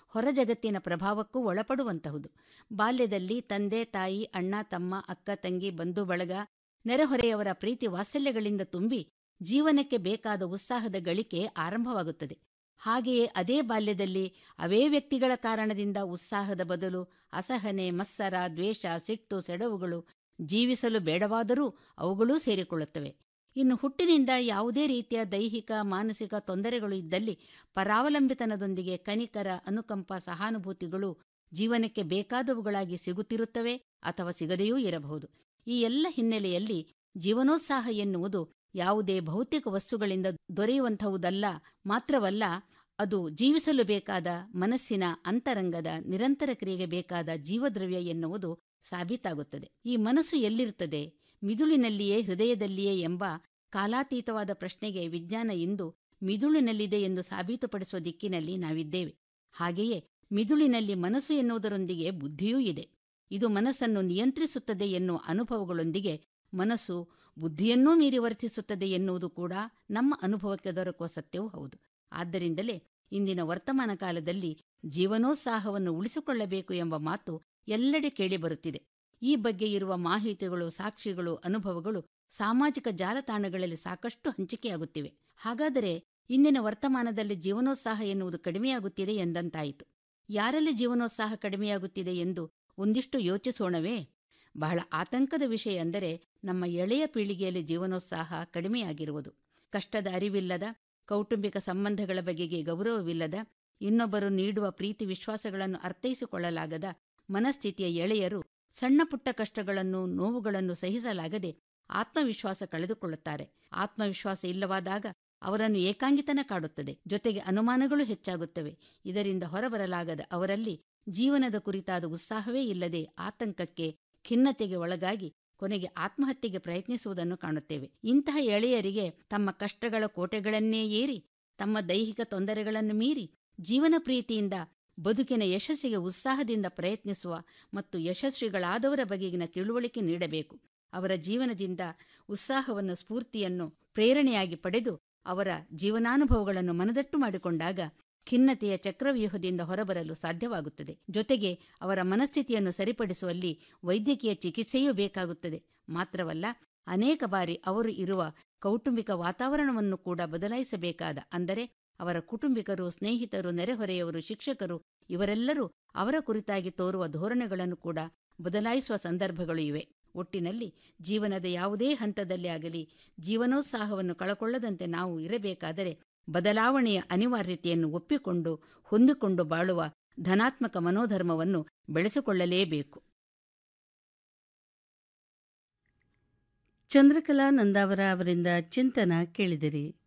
ಹೊರ ಜಗತ್ತಿನ ಪ್ರಭಾವಕ್ಕೂ ಒಳಪಡುವಂತಹುದು ಬಾಲ್ಯದಲ್ಲಿ ತಂದೆ ತಾಯಿ ಅಣ್ಣ ತಮ್ಮ ಅಕ್ಕ ತಂಗಿ ಬಂಧು ಬಳಗ ನೆರೆಹೊರೆಯವರ ಪ್ರೀತಿ ವಾತ್ಸಲ್ಯಗಳಿಂದ ತುಂಬಿ ಜೀವನಕ್ಕೆ ಬೇಕಾದ ಉತ್ಸಾಹದ ಗಳಿಕೆ ಆರಂಭವಾಗುತ್ತದೆ ಹಾಗೆಯೇ ಅದೇ ಬಾಲ್ಯದಲ್ಲಿ ಅವೇ ವ್ಯಕ್ತಿಗಳ ಕಾರಣದಿಂದ ಉತ್ಸಾಹದ ಬದಲು ಅಸಹನೆ ಮತ್ಸರ ದ್ವೇಷ ಸಿಟ್ಟು ಸೆಡವುಗಳು ಜೀವಿಸಲು ಬೇಡವಾದರೂ ಅವುಗಳೂ ಸೇರಿಕೊಳ್ಳುತ್ತವೆ ಇನ್ನು ಹುಟ್ಟಿನಿಂದ ಯಾವುದೇ ರೀತಿಯ ದೈಹಿಕ ಮಾನಸಿಕ ತೊಂದರೆಗಳು ಇದ್ದಲ್ಲಿ ಪರಾವಲಂಬಿತನದೊಂದಿಗೆ ಕನಿಕರ ಅನುಕಂಪ ಸಹಾನುಭೂತಿಗಳು ಜೀವನಕ್ಕೆ ಬೇಕಾದವುಗಳಾಗಿ ಸಿಗುತ್ತಿರುತ್ತವೆ ಅಥವಾ ಸಿಗದೆಯೂ ಇರಬಹುದು ಈ ಎಲ್ಲ ಹಿನ್ನೆಲೆಯಲ್ಲಿ ಜೀವನೋತ್ಸಾಹ ಎನ್ನುವುದು ಯಾವುದೇ ಭೌತಿಕ ವಸ್ತುಗಳಿಂದ ದೊರೆಯುವಂತಹುದಲ್ಲ ಮಾತ್ರವಲ್ಲ ಅದು ಜೀವಿಸಲು ಬೇಕಾದ ಮನಸ್ಸಿನ ಅಂತರಂಗದ ನಿರಂತರ ಕ್ರಿಯೆಗೆ ಬೇಕಾದ ಜೀವದ್ರವ್ಯ ಎನ್ನುವುದು ಸಾಬೀತಾಗುತ್ತದೆ ಈ ಮನಸ್ಸು ಎಲ್ಲಿರುತ್ತದೆ ಮಿದುಳಿನಲ್ಲಿಯೇ ಹೃದಯದಲ್ಲಿಯೇ ಎಂಬ ಕಾಲಾತೀತವಾದ ಪ್ರಶ್ನೆಗೆ ವಿಜ್ಞಾನ ಇಂದು ಮಿದುಳಿನಲ್ಲಿದೆ ಎಂದು ಸಾಬೀತುಪಡಿಸುವ ದಿಕ್ಕಿನಲ್ಲಿ ನಾವಿದ್ದೇವೆ ಹಾಗೆಯೇ ಮಿದುಳಿನಲ್ಲಿ ಮನಸ್ಸು ಎನ್ನುವುದರೊಂದಿಗೆ ಬುದ್ಧಿಯೂ ಇದೆ ಇದು ಮನಸ್ಸನ್ನು ನಿಯಂತ್ರಿಸುತ್ತದೆ ಎನ್ನುವ ಅನುಭವಗಳೊಂದಿಗೆ ಮನಸ್ಸು ಬುದ್ಧಿಯನ್ನೂ ಮೀರಿ ವರ್ತಿಸುತ್ತದೆ ಎನ್ನುವುದು ಕೂಡ ನಮ್ಮ ಅನುಭವಕ್ಕೆ ದೊರಕುವ ಸತ್ಯವೂ ಹೌದು ಆದ್ದರಿಂದಲೇ ಇಂದಿನ ವರ್ತಮಾನ ಕಾಲದಲ್ಲಿ ಜೀವನೋತ್ಸಾಹವನ್ನು ಉಳಿಸಿಕೊಳ್ಳಬೇಕು ಎಂಬ ಮಾತು ಎಲ್ಲೆಡೆ ಕೇಳಿಬರುತ್ತಿದೆ ಈ ಬಗ್ಗೆ ಇರುವ ಮಾಹಿತಿಗಳು ಸಾಕ್ಷಿಗಳು ಅನುಭವಗಳು ಸಾಮಾಜಿಕ ಜಾಲತಾಣಗಳಲ್ಲಿ ಸಾಕಷ್ಟು ಹಂಚಿಕೆಯಾಗುತ್ತಿವೆ ಹಾಗಾದರೆ ಇಂದಿನ ವರ್ತಮಾನದಲ್ಲಿ ಜೀವನೋತ್ಸಾಹ ಎನ್ನುವುದು ಕಡಿಮೆಯಾಗುತ್ತಿದೆ ಎಂದಂತಾಯಿತು ಯಾರಲ್ಲಿ ಜೀವನೋತ್ಸಾಹ ಕಡಿಮೆಯಾಗುತ್ತಿದೆ ಎಂದು ಒಂದಿಷ್ಟು ಯೋಚಿಸೋಣವೇ ಬಹಳ ಆತಂಕದ ವಿಷಯ ಅಂದರೆ ನಮ್ಮ ಎಳೆಯ ಪೀಳಿಗೆಯಲ್ಲಿ ಜೀವನೋತ್ಸಾಹ ಕಡಿಮೆಯಾಗಿರುವುದು ಕಷ್ಟದ ಅರಿವಿಲ್ಲದ ಕೌಟುಂಬಿಕ ಸಂಬಂಧಗಳ ಬಗೆಗೆ ಗೌರವವಿಲ್ಲದ ಇನ್ನೊಬ್ಬರು ನೀಡುವ ಪ್ರೀತಿ ವಿಶ್ವಾಸಗಳನ್ನು ಅರ್ಥೈಸಿಕೊಳ್ಳಲಾಗದ ಮನಸ್ಥಿತಿಯ ಎಳೆಯರು ಸಣ್ಣ ಪುಟ್ಟ ಕಷ್ಟಗಳನ್ನು ನೋವುಗಳನ್ನು ಸಹಿಸಲಾಗದೆ ಆತ್ಮವಿಶ್ವಾಸ ಕಳೆದುಕೊಳ್ಳುತ್ತಾರೆ ಆತ್ಮವಿಶ್ವಾಸ ಇಲ್ಲವಾದಾಗ ಅವರನ್ನು ಏಕಾಂಗಿತನ ಕಾಡುತ್ತದೆ ಜೊತೆಗೆ ಅನುಮಾನಗಳು ಹೆಚ್ಚಾಗುತ್ತವೆ ಇದರಿಂದ ಹೊರಬರಲಾಗದ ಅವರಲ್ಲಿ ಜೀವನದ ಕುರಿತಾದ ಉತ್ಸಾಹವೇ ಇಲ್ಲದೆ ಆತಂಕಕ್ಕೆ ಖಿನ್ನತೆಗೆ ಒಳಗಾಗಿ ಕೊನೆಗೆ ಆತ್ಮಹತ್ಯೆಗೆ ಪ್ರಯತ್ನಿಸುವುದನ್ನು ಕಾಣುತ್ತೇವೆ ಇಂತಹ ಎಳೆಯರಿಗೆ ತಮ್ಮ ಕಷ್ಟಗಳ ಕೋಟೆಗಳನ್ನೇ ಏರಿ ತಮ್ಮ ದೈಹಿಕ ತೊಂದರೆಗಳನ್ನು ಮೀರಿ ಜೀವನ ಪ್ರೀತಿಯಿಂದ ಬದುಕಿನ ಯಶಸ್ಸಿಗೆ ಉತ್ಸಾಹದಿಂದ ಪ್ರಯತ್ನಿಸುವ ಮತ್ತು ಯಶಸ್ವಿಗಳಾದವರ ಬಗೆಗಿನ ತಿಳುವಳಿಕೆ ನೀಡಬೇಕು ಅವರ ಜೀವನದಿಂದ ಉತ್ಸಾಹವನ್ನು ಸ್ಫೂರ್ತಿಯನ್ನು ಪ್ರೇರಣೆಯಾಗಿ ಪಡೆದು ಅವರ ಜೀವನಾನುಭವಗಳನ್ನು ಮನದಟ್ಟು ಮಾಡಿಕೊಂಡಾಗ ಖಿನ್ನತೆಯ ಚಕ್ರವ್ಯೂಹದಿಂದ ಹೊರಬರಲು ಸಾಧ್ಯವಾಗುತ್ತದೆ ಜೊತೆಗೆ ಅವರ ಮನಸ್ಥಿತಿಯನ್ನು ಸರಿಪಡಿಸುವಲ್ಲಿ ವೈದ್ಯಕೀಯ ಚಿಕಿತ್ಸೆಯೂ ಬೇಕಾಗುತ್ತದೆ ಮಾತ್ರವಲ್ಲ ಅನೇಕ ಬಾರಿ ಅವರು ಇರುವ ಕೌಟುಂಬಿಕ ವಾತಾವರಣವನ್ನು ಕೂಡ ಬದಲಾಯಿಸಬೇಕಾದ ಅಂದರೆ ಅವರ ಕುಟುಂಬಿಕರು ಸ್ನೇಹಿತರು ನೆರೆಹೊರೆಯವರು ಶಿಕ್ಷಕರು ಇವರೆಲ್ಲರೂ ಅವರ ಕುರಿತಾಗಿ ತೋರುವ ಧೋರಣೆಗಳನ್ನು ಕೂಡ ಬದಲಾಯಿಸುವ ಸಂದರ್ಭಗಳು ಇವೆ ಒಟ್ಟಿನಲ್ಲಿ ಜೀವನದ ಯಾವುದೇ ಹಂತದಲ್ಲಿ ಆಗಲಿ ಜೀವನೋತ್ಸಾಹವನ್ನು ಕಳಕೊಳ್ಳದಂತೆ ನಾವು ಇರಬೇಕಾದರೆ ಬದಲಾವಣೆಯ ಅನಿವಾರ್ಯತೆಯನ್ನು ಒಪ್ಪಿಕೊಂಡು ಹೊಂದಿಕೊಂಡು ಬಾಳುವ ಧನಾತ್ಮಕ ಮನೋಧರ್ಮವನ್ನು ಬೆಳೆಸಿಕೊಳ್ಳಲೇಬೇಕು ಚಂದ್ರಕಲಾ ನಂದಾವರ ಅವರಿಂದ ಚಿಂತನ ಕೇಳಿದಿರಿ